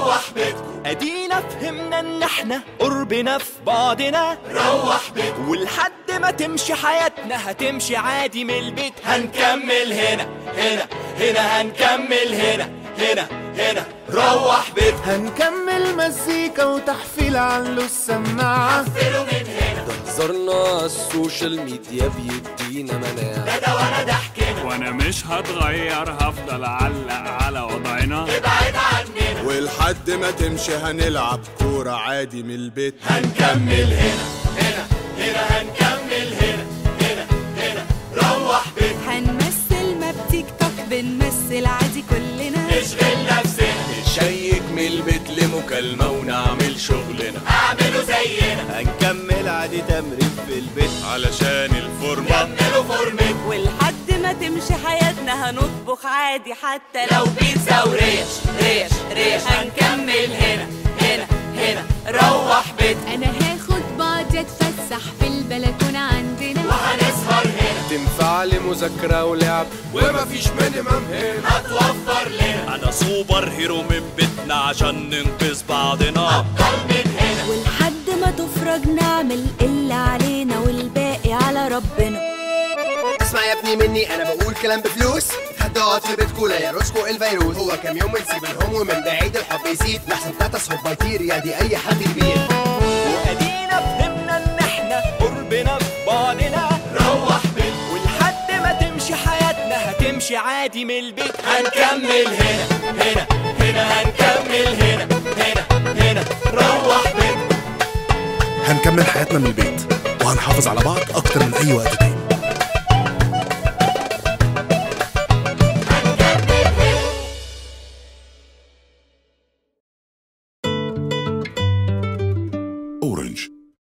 روح بيتكم ادينا فهمنا ان احنا قربنا في بعضنا روح بيتكم ولحد ما تمشي حياتنا هتمشي عادي من البيت هنكمل هنا هنا هنا هنكمل هنا هنا هنا روح بيتكم هنكمل مزيكا وتحفيل على السماعة فلوا من هنا حذرنا السوشيال ميديا بيدينا مناعة ده ده وانا ده حكينا وانا مش هتغير هفضل اعلق على وضعنا ابعد عننا ولحد ما تمشي هنلعب كورة عادي من البيت هنكمل هنا هنا هنا هنكمل هنا هنا هنا روح بيتكم هنمثل ما بتيك توك بنمثل عادي كلنا نشغل نفسنا نشيك من البيت لمكالمة ونعمل شغلنا اعملوا زينا هنكمل عادي تمرين في البيت علشان الفورمة كملوا فورمتكم ولحد ما تمشي حياتنا هنطبخ عادي حتى لو لو بيتزا وريش ريش ريش هنكمل هنا هنا هنا روح بيتكم انا هاخد بعض اتفسح في البلكونه عندنا وهنسهر هنا تنفع لمذاكرة ولعب ومفيش مينيمم هنا هتوفر لنا انا سوبر هيرو من بيتنا عشان ننقذ بعضنا ابطال من هنا ولحد ما تفرج نعمل اللي علينا والباقي على ربنا اسمع يا ابني مني انا بقول كلام بفلوس تهدئات في بيتكو لا يرشكو الفيروس هو كام يوم ونسيب الهم ومن بعيد الحب يزيد لحسن تاتس هوب بيطير يا دي اي حد كبير وادينا فهمنا ان احنا قربنا في بعضنا روح بيتكم ولحد ما تمشي حياتنا هتمشي عادي من البيت هنكمل هنا هنا هنا هنكمل هنا هنا هنا روح بيتكم هنكمل حياتنا من البيت وهنحافظ على بعض أكتر من أي وقت تاني Orange.